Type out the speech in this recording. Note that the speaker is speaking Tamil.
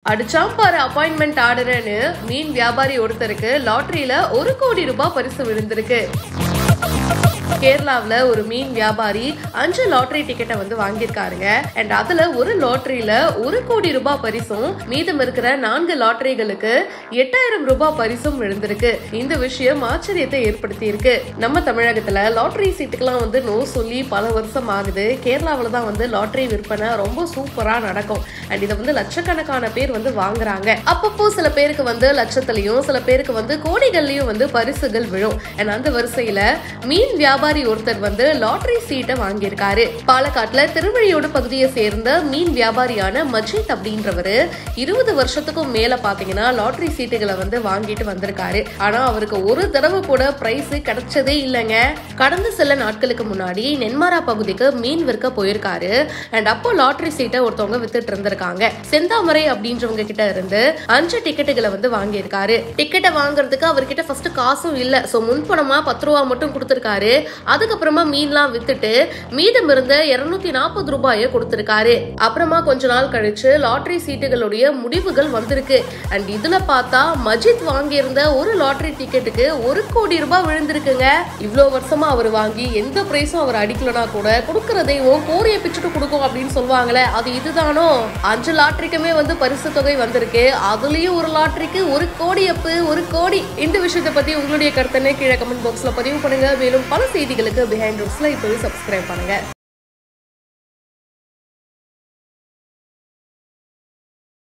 அடிச்சாம் பாரு அப்பாயின்மெண்ட் ஆர்டர்னு மீன் வியாபாரி ஒருத்தருக்கு லாட்டரியில ஒரு கோடி ரூபாய் பரிசு விழுந்திருக்கு கேரளாவில் ஒரு மீன் வியாபாரி அஞ்சு லாட்டரி டிக்கெட்டை வந்து வாங்கியிருக்காருங்க அண்ட் அதுல ஒரு லாட்டரியில ஒரு கோடி ரூபாய் பரிசும் மீதம் இருக்கிற நான்கு லாட்டரிகளுக்கு எட்டாயிரம் ரூபாய் பரிசும் விழுந்திருக்கு இந்த விஷயம் ஆச்சரியத்தை ஏற்படுத்தி இருக்கு நம்ம தமிழகத்துல லாட்டரி சீட்டுக்கெல்லாம் வந்து நோ சொல்லி பல வருஷம் ஆகுது கேரளாவில் தான் வந்து லாட்டரி விற்பனை ரொம்ப சூப்பரா நடக்கும் அண்ட் இதை வந்து லட்சக்கணக்கான பேர் வந்து வாங்குறாங்க அப்பப்போ சில பேருக்கு வந்து லட்சத்திலையும் சில பேருக்கு வந்து கோடிகள்லயும் வந்து பரிசுகள் விழும் அண்ட் அந்த வரிசையில மீன் வியாபாரி ஒருத்தர் வந்து லாட்டரி சீட்டை வாங்கியிருக்காரு பாலக்காட்டுல திருவழியோடு பகுதியை சேர்ந்த மீன் வியாபாரியான மஜித் அப்படின்றவரு இருபது வருஷத்துக்கும் மேல பாத்தீங்கன்னா லாட்டரி சீட்டுகளை வந்து வாங்கிட்டு வந்திருக்காரு ஆனா அவருக்கு ஒரு தடவை கூட பிரைஸ் கிடைச்சதே இல்லைங்க கடந்த சில நாட்களுக்கு முன்னாடி நென்மாரா பகுதிக்கு மீன் விற்க போயிருக்காரு அண்ட் அப்போ லாட்டரி சீட்டை ஒருத்தவங்க வித்துட்டு இருந்திருக்காங்க செந்தாமரை அப்படின்றவங்க கிட்ட இருந்து அஞ்சு டிக்கெட்டுகளை வந்து வாங்கியிருக்காரு டிக்கெட்டை வாங்குறதுக்கு அவர்கிட்ட ஃபர்ஸ்ட் காசும் இல்ல சோ முன்பணமா பத்து ரூபா மட்டும் கொடுத்திருக்காரு அதுக்கப்புறமா மீன்லாம் வித்துட்டு மீதம் இருந்த இருநூத்தி நாற்பது ரூபாயை கொடுத்திருக்காரு அப்புறமா கொஞ்ச நாள் கழிச்சு லாட்டரி சீட்டுகளுடைய முடிவுகள் வந்திருக்கு அண்ட் இதுல பார்த்தா மஜித் வாங்கியிருந்த ஒரு லாட்டரி டிக்கெட்டுக்கு ஒரு கோடி ரூபாய் விழுந்திருக்குங்க இவ்வளோ வருஷமா அவர் வாங்கி எந்த பிரைஸும் அவர் அடிக்கலனா கூட கொடுக்கிற தெய்வம் கோரிய பிச்சுட்டு கொடுக்கும் அப்படின்னு சொல்லுவாங்களே அது இதுதானோ அஞ்சு லாட்டரிக்குமே வந்து பரிசு தொகை வந்திருக்கு அதுலயும் ஒரு லாட்டரிக்கு ஒரு கோடி அப்பு ஒரு கோடி இந்த விஷயத்தை பத்தி உங்களுடைய கருத்தனை கீழே கமெண்ட் பாக்ஸ்ல பதிவு பண்ணுங்க மேலும் பல செய்திகளுக்கு பிஹைண்ட் ரூட்ஸ்ல இப்போவே சப்ஸ்கிரைப் பண்ணுங்க